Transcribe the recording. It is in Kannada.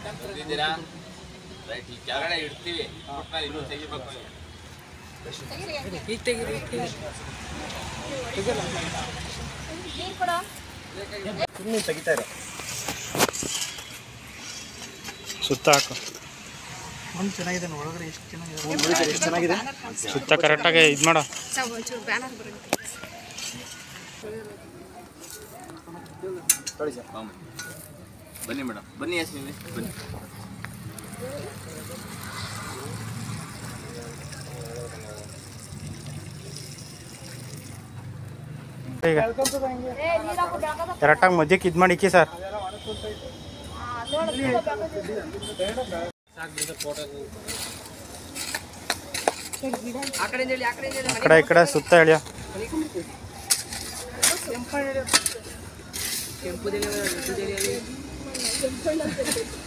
ಇದ್ದೀರಾ ರೈಟ್ ಈ ಕೆಳಗಡೆ ಇಡ್ತೀವಿ ಒಟ್ನಲ್ಲಿ ಇನ್ನೂ ತೆಗಿಬೇಕು ಈಗ ತೆಗೀರಿ ಈಗ ತೆಗೀರಿ ಸುಮ್ಮನೆ ತೆಗಿತಾ ಇರೋ ಸುತ್ತ ಹಾಕು ಒಂದು ಚೆನ್ನಾಗಿದೆ ಒಳಗಡೆ ಎಷ್ಟು ಚೆನ್ನಾಗಿದೆ ಎಷ್ಟು ಚೆನ್ನಾಗಿದೆ ಸುತ್ತ ಕರೆಕ್ಟಾಗಿ ಇದು ಮಾಡ ತೊಳಿ ಸರ್ ಬಾಮ್ಮ. ಬನ್ನಿ ಮೇಡಮ್ ಬನ್ನಿ ಎಸ್ ನೀವು ಬನ್ನಿ ಈಗ ಕರೆಕ್ಟಾಗಿ ಮಧ್ಯಕ್ಕೆ ಇದು ಮಾಡಿಕ್ಕಿ ಸರ್ ಆ ಕಡೆಯಿಂದ ಹೇಳಿ ಆ ಕಡೆಯಿಂದ ಹೇಳಿ ಆ ಕಡೆ ಈ ಕಡೆ ಸುತ್ತ ಎಳಿಯ ಕೆಂಪುದೆಲೆ ರೆಡ್ಡುದೆಲೆ